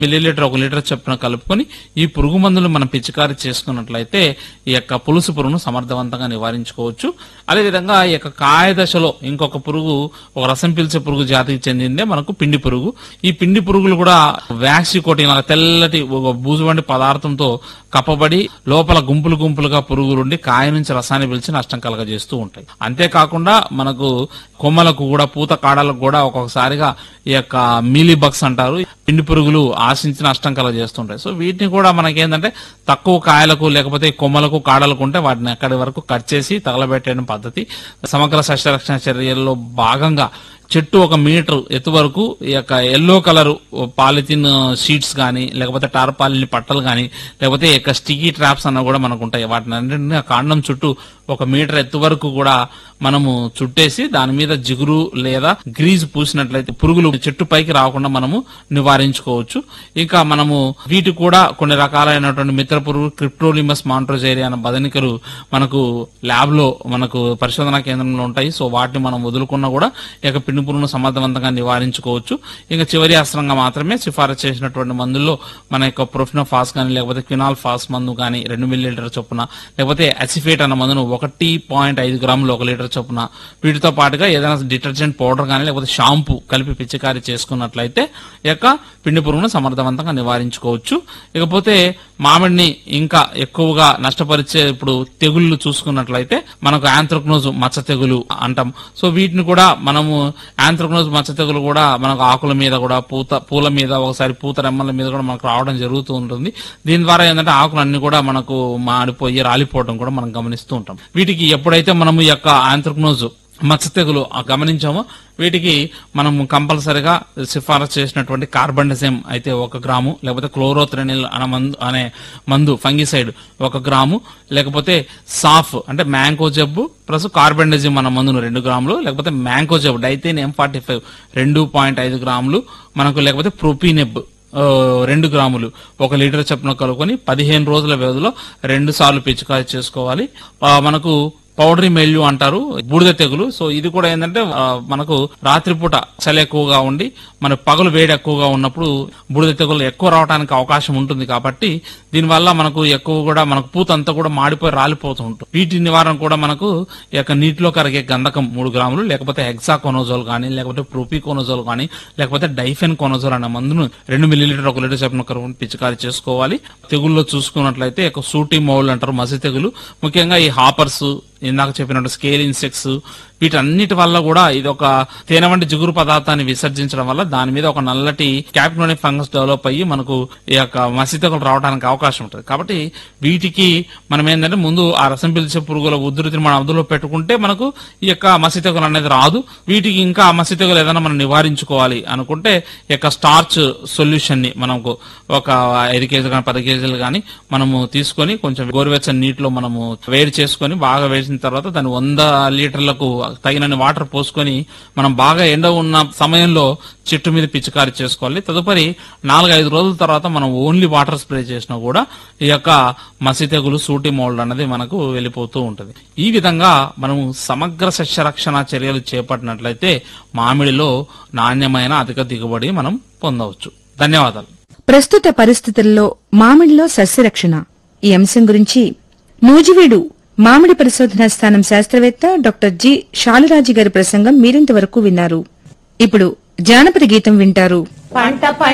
millilitre ఒక litre చొప్పున కలుపుకొని ఈ పురుగు మందులు మనం పిచికారీ చేసుకున్నట్లయితే ఈ యొక్క పులుసు పురుగును సమర్థవంతంగా నివారించుకోవచ్చు అదేవిధంగా ఈ యొక్క కాయ దశలో ఇంకొక పురుగు ఒక రసం పీల్చే పురుగు జాతికి చెందిందే మనకు పిండి పురుగు ఈ పిండి పురుగులు కూడా వ్యాక్సి కోటింగ్ లాగా తెల్లటి ఒక బూజు వంటి పదార్థంతో కప్పబడి లోపల గుంపులు గుంపులుగా పురుగులుండి కాయ నుంచి రసాన్ని పిలిచి నష్టం కలగజేస్తూ ఉంటాయి అంతేకాకుండా మనకు కొమ్మలకు కూడా పూత కాడలకు కూడా ఒక్కొక్కసారిగా ఈ యొక్క మీలీ బగ్స్ అంటారు పిండి పురుగులు ఆశించి నష్టం కలగజేస్తుంటాయి సో వీటిని కూడా మనకేంటంటే తక్కువ కాయలకు లేకపోతే కొమ్మలకు కాడలకు ఉంటే వాటిని అక్కడి వరకు కట్ చేసి తగలబెట్టడం పద్ధతి సమగ్ర సస్యరక్షణ చర్యల్లో భాగంగా చెట్టు ఒక మీటర్ ఎత్తు వరకు ఈ యొక్క ఎల్లో కలర్ పాలిథిన్ షీట్స్ కానీ లేకపోతే టార్పాలిన్ పట్టలు కానీ లేకపోతే ఈ యొక్క స్టికీ ట్రాప్స్ అన్న కూడా మనకు ఉంటాయి వాటిని అన్నింటినీ ఆ కాండం చుట్టూ ఒక మీటర్ ఎత్తు వరకు కూడా మనము చుట్టేసి దాని మీద జిగురు లేదా గ్రీజ్ పూసినట్లయితే పురుగులు చెట్టు పైకి రాకుండా మనము నివారించుకోవచ్చు ఇంకా మనము వీటి కూడా కొన్ని రకాలైనటువంటి మిత్ర పురుగు క్రిప్టోలిమస్ మాంట్రోజేరియా అనే బదనికలు మనకు ల్యాబ్ లో మనకు పరిశోధనా కేంద్రంలో ఉంటాయి సో వాటిని మనం వదులుకున్నా కూడా ఈ యొక్క పిండి పురుగును సమర్థవంతంగా నివారించుకోవచ్చు ఇంకా చివరి అస్త్రంగా మాత్రమే సిఫారసు చేసినటువంటి మందుల్లో మన యొక్క ప్రొఫినోఫాస్ కానీ లేకపోతే క్వినాల్ ఫాస్ మందు కానీ రెండు మిల్లీ లీటర్ చొప్పున లేకపోతే అసిఫేట్ అన్న మందును ఒకటి పాయింట్ ఐదు గ్రాములు ఒక లీటర్ చొప్పున వీటితో పాటుగా ఏదైనా డిటర్జెంట్ పౌడర్ కానీ లేకపోతే షాంపూ కలిపి పిచికారీ చేసుకున్నట్లయితే ఈ యొక్క పిండి పురుగును సమర్థవంతంగా నివారించుకోవచ్చు ఇకపోతే మామిడిని ఇంకా ఎక్కువగా నష్టపరిచే ఇప్పుడు తెగుళ్ళు చూసుకున్నట్లయితే మనకు ఆంథ్రక్నోజ్ మచ్చ తెగులు అంటాం సో వీటిని కూడా మనము ఆంథ్రక్నోజ్ మచ్చ తెగులు కూడా మనకు ఆకుల మీద కూడా పూత పూల మీద ఒకసారి పూత రెమ్మల మీద కూడా మనకు రావడం జరుగుతూ ఉంటుంది దీని ద్వారా ఏంటంటే ఆకులు అన్ని కూడా మనకు మాడిపోయి రాలిపోవడం కూడా మనం గమనిస్తూ ఉంటాం వీటికి ఎప్పుడైతే మనము ఈ యొక్క ఆంథ్రక్నోజ్ మచ్చ తెగులు ఆ గమనించామో వీటికి మనం కంపల్సరిగా సిఫారసు చేసినటువంటి కార్బండజెమ్ అయితే ఒక గ్రాము లేకపోతే క్లోరోథ్రెనిల్ అనే మందు అనే మందు ఫంగిసైడ్ ఒక గ్రాము లేకపోతే సాఫ్ అంటే మ్యాంకో జబ్బు ప్లస్ కార్బండజిమ్ అన్న మందును రెండు గ్రాములు లేకపోతే mancozeb Dithane M forty five రెండు పాయింట్ ఐదు గ్రాములు మనకు లేకపోతే ప్రొపీనెబ్ ఆ, రెండు గ్రాములు ఒక లీటర్ చొప్పున కలుపుకొని పదిహేను రోజుల వ్యవధిలో రెండు సార్లు పిచికారీ చేసుకోవాలి ఆ, మనకు పౌడరీ మెల్యు అంటారు బూడిద తెగులు సో ఇది కూడా ఏంటంటే ఆ, మనకు రాత్రిపూట చలి ఎక్కువగా ఉండి మన పగలు వేడి ఎక్కువగా ఉన్నప్పుడు బూడిద తెగులు ఎక్కువ రావడానికి అవకాశం ఉంటుంది కాబట్టి దీనివల్ల మనకు ఎక్కువ కూడా మనకు పూత అంతా కూడా మాడిపోయి రాలిపోతూ ఉంటుంది వీటి నివారణ కూడా మనకు ఈ యొక్క నీటిలో కరిగే గంధకం మూడు గ్రాములు లేకపోతే హెక్సాకోనోజోల్ కానీ లేకపోతే ప్రొపికోనోజోల్ కానీ లేకపోతే డైఫెన్ కోనోజోల్ అనే మందును రెండు మిల్లీలీటర్ ఒక లీటర్ చొప్పున కలుపుకొని పిచికారీ చేసుకోవాలి తెగుల్లో చూసుకున్నట్లయితే ఒక సూటి మౌల్ అంటారు మసి తెగులు ముఖ్యంగా ఈ హాపర్స్ ఇందాక చెప్పినట్టు స్కేల్ ఇన్సెక్ట్స్ వీటన్నిటి వల్ల కూడా ఇది ఒక తేనె వంటి జిగురు పదార్థాన్ని విసర్జించడం వల్ల దాని మీద ఒక నల్లటి క్యాప్నోని ఫంగస్ డెవలప్ అయ్యి మనకు ఈ యొక్క మసితకులు రావడానికి అవకాశం ఉంటుంది కాబట్టి వీటికి మనం ఏంటంటే ముందు ఆ రసం పీల్చే పురుగుల ఉధృతిని మనం అదులో పెట్టుకుంటే మనకు ఈ యొక్క మసితకులు అనేది రాదు వీటికి ఇంకా ఆ మసితకులు ఏదైనా మనం నివారించుకోవాలి అనుకుంటే ఈ యొక్క స్టార్చ్ సొల్యూషన్ ని మనకు ఒక ఐదు కేజీలు కానీ పది కేజీలు కానీ మనము తీసుకొని కొంచెం గోరువెచ్చని నీటిలో మనము వేడి చేసుకొని బాగా వేసిన తర్వాత దాన్ని వంద లీటర్లకు తగినన్ని వాటర్ పోసుకొని మనం బాగా ఎండ ఉన్న సమయంలో చెట్టు మీద పిచికారీ చేసుకోవాలి తదుపరి నాలుగైదు రోజుల తర్వాత మనం ఓన్లీ వాటర్ స్ప్రే చేసినా కూడా ఈ యొక్క మసి తెగులు సూటి మోల్డ్ అనేది మనకు వెళ్ళిపోతూ ఉంటుంది ఈ విధంగా మనము సమగ్ర సస్యరక్షణ చర్యలు చేపట్టినట్లయితే మామిడిలో నాణ్యమైన అధిక దిగుబడి మనం పొందవచ్చు ధన్యవాదాలు ప్రస్తుత పరిస్థితుల్లో మామిడిలో సస్యరక్షణ ఈ అంశం గురించి నూజివీడు మామిడి పరిశోధనా స్థానం శాస్త్రవేత్త డాక్టర్ జి శాలురాజు గారి ప్రసంగం మీరింతవరకు విన్నారు ఇప్పుడు జానపద గీతం వింటారు పంట